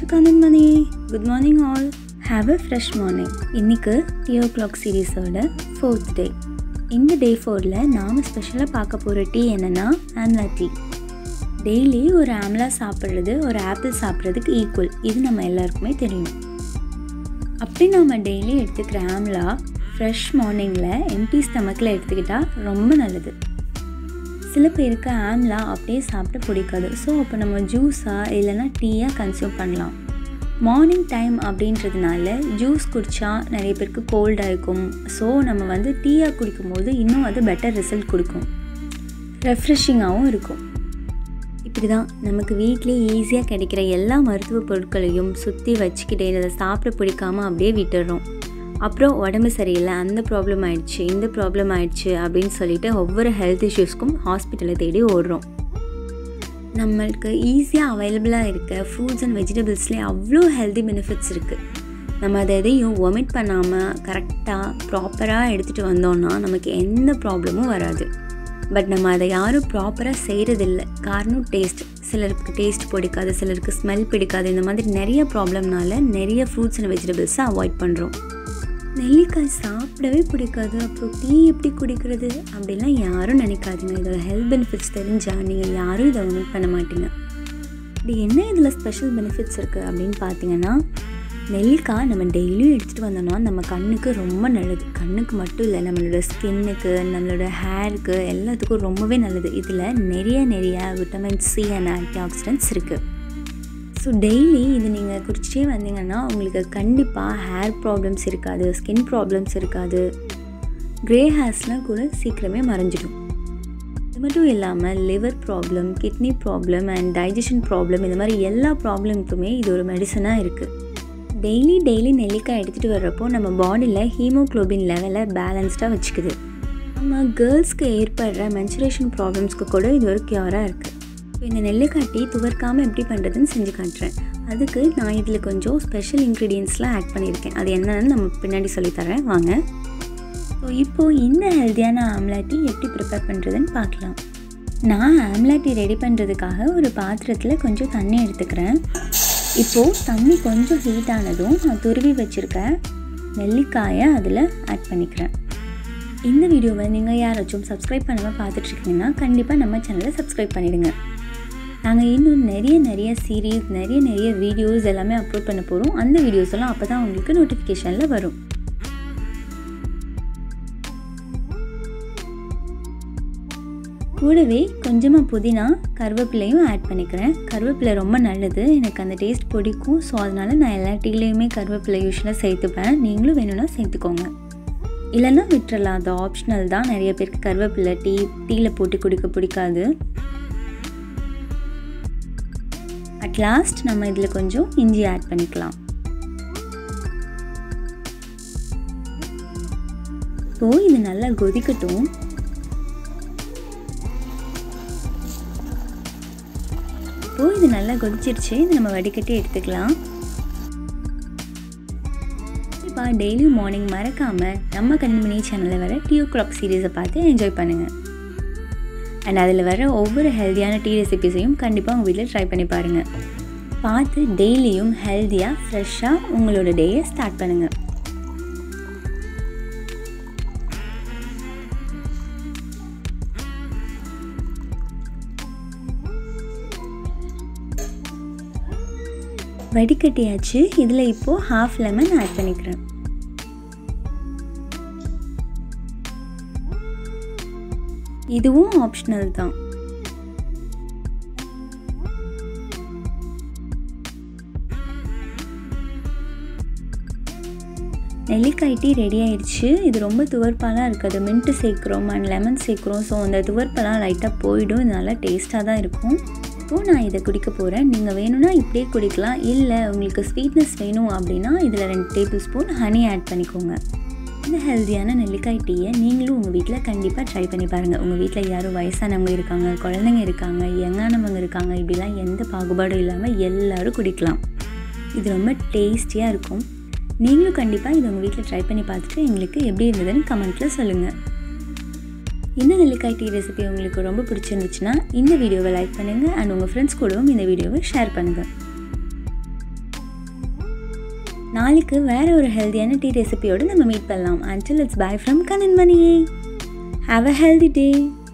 Conan Mani good morning all have a fresh morning இன்றைக்கு tea o'clock சீரீஸோட fourth day இந்த day ஃபோரில் நாம் ஸ்பெஷலாக பார்க்க போகிற டீ என்னென்னா ஆம்லா டீ டெய்லி ஒரு ஆம்லா சாப்பிட்றது ஒரு ஆப்பிள் சாப்பிட்றதுக்கு ஈக்குவல் இது நம்ம எல்லாருக்குமே தெரியும் அப்படி நாம் டெய்லி எடுத்துக்கிற ஆம்லா ஃப்ரெஷ் மார்னிங்கில் எம்டி ஸ்டமக்கில் எடுத்துக்கிட்டால் ரொம்ப நல்லது சில பேருக்கு ஆம்லா அப்படியே சாப்பிட பிடிக்காது ஸோ அப்போ நம்ம ஜூஸாக இல்லைன்னா டீயாக கன்சியூம் பண்ணலாம் மார்னிங் டைம் அப்படின்றதுனால ஜூஸ் குடித்தா நிறைய பேருக்கு கோல்டாக இருக்கும் ஸோ நம்ம வந்து டீயாக குடிக்கும்போது இன்னும் அது பெட்டர் ரிசல்ட் கொடுக்கும் ரெஃப்ரெஷிங்காகவும் இருக்கும் இப்படி தான் நமக்கு வீட்டிலே ஈஸியாக கிடைக்கிற எல்லா மருத்துவ பொருட்களையும் சுற்றி வச்சுக்கிட்டே அதை சாப்பிட பிடிக்காம அப்படியே விட்டுடுறோம் அப்புறம் உடம்பு சரியில்லை அந்த ப்ராப்ளம் ஆயிடுச்சு இந்த ப்ராப்ளம் ஆயிடுச்சு அப்படின்னு சொல்லிட்டு ஒவ்வொரு ஹெல்த் இஷ்யூஸ்க்கும் ஹாஸ்பிட்டலை தேடி ஓடுறோம் நம்மளுக்கு ஈஸியாக அவைலபிளாக இருக்க ஃப்ரூட்ஸ் அண்ட் வெஜிடபிள்ஸ்லேயே அவ்வளோ ஹெல்தி பெனிஃபிட்ஸ் இருக்குது நம்ம அதை எதையும் ஒமிட் பண்ணாமல் கரெக்டாக ப்ராப்பராக எடுத்துகிட்டு வந்தோம்னா நமக்கு எந்த ப்ராப்ளமும் வராது பட் நம்ம அதை யாரும் ப்ராப்பராக செய்கிறதில்ல காரணம் டேஸ்ட் சிலருக்கு டேஸ்ட் பிடிக்காது சிலருக்கு ஸ்மெல் பிடிக்காது இந்த மாதிரி நிறைய ப்ராப்ளம்னால நிறைய ஃப்ரூட்ஸ் அண்ட் வெஜிடபிள்ஸை அவாய்ட் பண்ணுறோம் நெல்லிக்காய் சாப்பிடவே பிடிக்காது அப்புறம் டீ எப்படி குடிக்கிறது அப்படிலாம் யாரும் நினைக்காதீங்க இதோட ஹெல்த் பெனிஃபிட்ஸ் தெரிஞ்சால் நீங்கள் யாரும் இதை ஒமிட் பண்ண மாட்டீங்க இப்படி என்ன இதில் ஸ்பெஷல் பெனிஃபிட்ஸ் இருக்குது அப்படின்னு பார்த்தீங்கன்னா நெல்லிக்காய் நம்ம டெய்லியும் எடுத்துகிட்டு வந்தோம்னா நம்ம கண்ணுக்கு ரொம்ப நல்லது கண்ணுக்கு மட்டும் இல்லை நம்மளோட ஸ்கின்னுக்கு நம்மளோட ஹேருக்கு எல்லாத்துக்கும் ரொம்பவே நல்லது இதில் நிறைய நிறைய vitamin C and antioxidants இருக்குது ஸோ டெய்லி இது நீங்கள் குடிச்சிட்டே வந்தீங்கன்னா உங்களுக்கு கண்டிப்பாக ஹேர் ப்ராப்ளம்ஸ் இருக்காது ஸ்கின் ப்ராப்ளம்ஸ் இருக்காது க்ரே ஹேர்ஸ்லாம் கூட சீக்கிரமே மறைஞ்சிடும் இது மட்டும் இல்லாமல் liver problem kidney problem and digestion problem இந்த மாதிரி எல்லா ப்ராப்ளமுக்குமே இது ஒரு மெடிசனாக இருக்குது டெய்லி டெய்லி நெல்லிக்காய் எடுத்துகிட்டு வர்றப்போ நம்ம பாடியில் ஹீமோக்ளோபின் லெவலை பேலன்ஸ்டாக வச்சுக்குது நம்ம கேர்ள்ஸ்க்கு ஏற்படுற மென்சுரேஷன் ப்ராப்ளம்ஸ்க்கு கூட இது ஒரு க்யூராக இருக்குது இப்போ இந்த நெல்லிக்காய் டீ துவர்க்காமல் எப்படி பண்ணுறதுன்னு செஞ்சு காட்டுறேன் அதுக்கு நான் இதில் கொஞ்சம் ஸ்பெஷல் இன்க்ரீடியன்ஸ்லாம் ஆட் பண்ணியிருக்கேன் அது என்னென்னு நம்ம பின்னாடி சொல்லித்தரேன் வாங்க ஸோ இப்போது இந்த ஹெல்த்தியான ஆம்லா டீ எப்படி ப்ரிப்பேர் பண்ணுறதுன்னு பார்க்கலாம் நான் ஆம்லா டீ ரெடி பண்ணுறதுக்காக ஒரு பாத்திரத்தில் கொஞ்சம் தண்ணி எடுத்துக்கிறேன் இப்போது தண்ணி கொஞ்சம் ஹீட் ஆனதும் நான் துருவி வச்சுருக்க நெல்லிக்காயை அதில் ஆட் பண்ணிக்கிறேன் இந்த வீடியோவை நீங்கள் யாராச்சும் சப்ஸ்கிரைப் பண்ணாமல் பார்த்துட்ருக்கீங்கன்னா கண்டிப்பாக நம்ம சேனலை சப்ஸ்கிரைப் பண்ணிவிடுங்க நாங்கள் இன்னும் நிறைய நிறைய சீரீஸ் நிறைய நிறைய வீடியோஸ் எல்லாமே அப்லோட் பண்ண போகிறோம் அந்த வீடியோஸ் எல்லாம் அப்போ தான் உங்களுக்கு நோட்டிஃபிகேஷனில் வரும் கூடவே கொஞ்சமாக புதினா கருவேப்பிலையும் ஆட் பண்ணிக்கிறேன் கருவேப்பிலை ரொம்ப நல்லது எனக்கு அந்த டேஸ்ட் பிடிக்கும் ஸோ அதனால் நான் எல்லா டீலையுமே கருவேப்பிலை யூஸ்வலாக சேர்த்துப்பேன் நீங்களும் வேணும்னா சேர்த்துக்கோங்க இல்லைன்னா விட்டுறலாம் அது ஆப்ஷனல் தான் நிறைய பேருக்கு கருவேப்பிலை டீ டீயில் போட்டு குடிக்க பிடிக்காது அட் லாஸ்ட் நம்ம இதில் கொஞ்சம் இஞ்சி ஆட் பண்ணிக்கலாம் இப்போது இது நல்லா கொதிக்கட்டும் இப்போது இது நல்லா கொதிச்சிருச்சு இது நம்ம வடிகட்டி எடுத்துக்கலாம் இப்போ டெய்லியும் மார்னிங் மறக்காமல் நம்ம கண்மணி சேனலில் வர டீ ஓ கிளாக் சீரீஸை பார்த்து என்ஜாய் பண்ணுங்கள் அண்ட் அதில் வர ஒவ்வொரு ஹெல்த்தியான டீ ரெசிபிஸையும் கண்டிப்பாக உங்கள் வீட்டில் ட்ரை பண்ணி பாருங்கள் பார்த்து டெய்லியும் ஹெல்த்தியாக ஃப்ரெஷ்ஷாக உங்களோட டேயை ஸ்டார்ட் பண்ணுங்கள் வடிகட்டியாச்சு இதில் இப்போது ஹாஃப் லெமன் ஆட் பண்ணிக்கிறேன் இதுவும் ஆப்ஷனல் தான் நெல்லிக்காய் டீ ரெடி ஆயிடுச்சு இது ரொம்ப துவர்ப்பாலாம் இருக்காது மின்ட்டு சேர்க்குறோம் அண்ட் லெமன் சேர்க்குறோம் ஸோ அந்த துவர்ப்பெல்லாம் லைட்டாக போயிடும் இது நல்லா டேஸ்ட்டாக தான் இருக்கும் இப்போது நான் இதை குடிக்க போகிறேன் நீங்கள் வேணும்னா இப்படியே குடிக்கலாம் இல்லை உங்களுக்கு ஸ்வீட்னஸ் வேணும் அப்படின்னா இதில் ரெண்டு டேபிள் ஸ்பூன் ஹனி ஆட் பண்ணிக்கோங்க இந்த ஹெல்த்தியான நெல்லிக்காய் டீயை நீங்களும் உங்கள் வீட்டில் கண்டிப்பாக ட்ரை பண்ணி பாருங்கள் உங்கள் வீட்டில் யாரும் வயசானவங்க இருக்காங்க குழந்தைங்க இருக்காங்க யங்கானவங்க இருக்காங்க இப்படிலாம் எந்த பாகுபாடும் இல்லாமல் எல்லோரும் குடிக்கலாம் இது ரொம்ப டேஸ்டியாக இருக்கும் நீங்களும் கண்டிப்பாக இதை உங்கள் வீட்டில் ட்ரை பண்ணி பார்த்துட்டு எங்களுக்கு எப்படி இருந்ததுன்னு கமெண்ட்டில் சொல்லுங்கள் இந்த நெல்லிக்காய் டீ ரெசிபி உங்களுக்கு ரொம்ப பிடிச்சிருந்துச்சுன்னா இந்த வீடியோவை லைக் பண்ணுங்கள் அண்ட் உங்கள் ஃப்ரெண்ட்ஸ் கூடவும் இந்த வீடியோவை ஷேர் பண்ணுங்கள் நாளைக்கு வேற ஒரு ஹெல்த்தியான டீ ரெசிபியோடு நம்ம மீட் பண்ணலாம் until it's bye from Kannan மணியே ஹாவ் அ ஹெல்தி டே